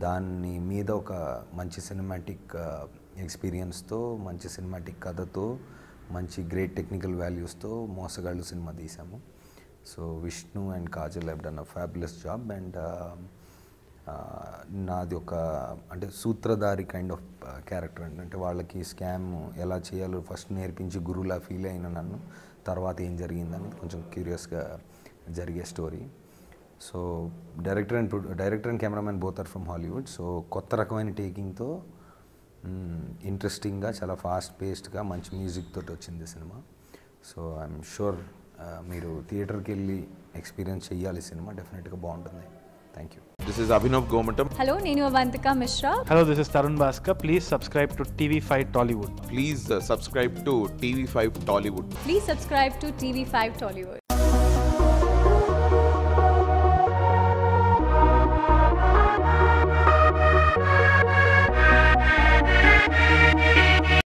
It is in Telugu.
దాని మీద ఒక మంచి సినిమాటిక్ ఎక్స్పీరియన్స్తో మంచి సినిమాటిక్ కథతో మంచి గ్రేట్ టెక్నికల్ వాల్యూస్తో మోసగాళ్ళు సినిమా తీసాము so Vishnu and Kajal have done a fabulous job and నాది ఒక అంటే సూత్రధారి కైండ్ ఆఫ్ క్యారెక్టర్ అండి అంటే వాళ్ళకి స్కామ్ ఎలా చేయాలో ఫస్ట్ నేర్పించి గురువులా ఫీల్ అయిన నన్ను తర్వాత ఏం జరిగిందని కొంచెం క్యూరియస్గా జరిగే story so director and director and cameraman both are from Hollywood so కొత్త రకమైన టేకింగ్తో ఇంట్రెస్టింగ్గా చాలా ఫాస్ట్ పేస్డ్గా మంచి మ్యూజిక్ తోటి వచ్చింది సినిమా సో ఐఎమ్ షూర్ మీరు థియేటర్కి వెళ్ళి ఎక్స్పీరియన్స్ చేయాలి సినిమా డెఫినెట్గా బాగుంటుంది thank you This is Abhinav Gomatam. Hello నేను Avantika Mishra Hello, this is Tarun Bhaskar. Please subscribe to TV5 Tollywood. Please uh, subscribe to TV5 Tollywood. Please subscribe to TV five Tollywood